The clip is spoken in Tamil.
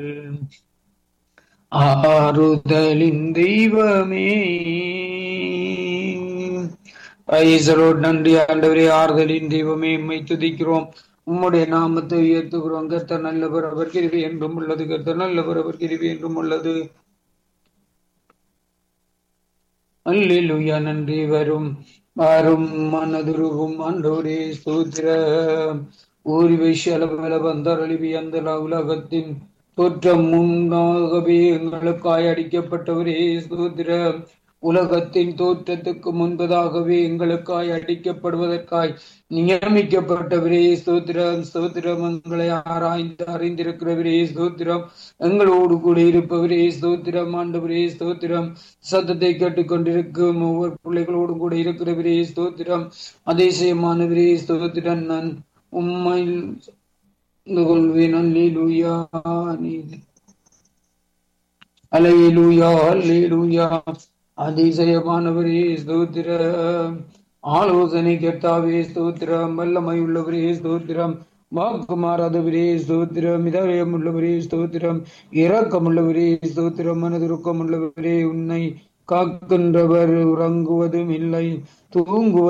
ஆறுதலின் தெய்வமே ஐசரோட் நன்றி ஆண்டவரே ஆறுதலின் தெய்வமே எம்மை துதிக்கிறோம் உம்முடைய நாமத்தை உயர்த்துகிறோம் கர்த்த நல்லவர் அவர் கிருவி என்றும் உள்ளது கர்த்த நல்லவர் அவர் கிருவி என்றும் உள்ளது அல்லேலூயா நன்றி வரும் வரும் மனதுருகும் ஆண்டோரே ஸ்தோத்திர ஊரி வைஷலபல பந்தரளிவி அந்த உலகத்தின் தோற்றம் முன்னாகவே எங்களுக்காய் அடிக்கப்பட்டவரே ஸ்தோத்திர உலகத்தின் தோற்றத்துக்கு முன்பதாகவே எங்களுக்காய் அடிக்கப்படுவதற்காய் நியமிக்கப்பட்டவரே ஸ்தோத்திரம் ஸ்தோத்திரம் எங்களை ஆராய்ந்து அறிந்திருக்கிறவரே ஸ்தோத்திரம் எங்களோடு கூட இருப்பவரே ஸ்தோத்திரம் ஆண்டவரே ஸ்தோத்திரம் சத்தத்தை கேட்டுக்கொண்டிருக்கும் ஒவ்வொரு பிள்ளைகளோடு கூட இருக்கிறவரே ஸ்தோத்திரம் அதிசயமானவரே ஸ்தோத்திரம் நான் உம்மை கொள்வேன் அல்லேலூயா நீதி அலையலூயா அல்லேலூயா அதிசயமானவரே ஸ்தோத்திரம் ஆலோசனை கேட்டாவே ஸ்தோத்திரம் வல்லமை உள்ளவரே ஸ்தோத்திரம் வாக்கு மாறாதவரே ஸ்தோத்திரம் இதயம் உள்ளவரே ஸ்தோத்திரம் இரக்கம் உள்ளவரே ஸ்தோத்திரம் மனதுருக்கம் உள்ளவரே உன்னை காக்கின்றவர் உறங்குவதும் இல்லை தூங்குவதும்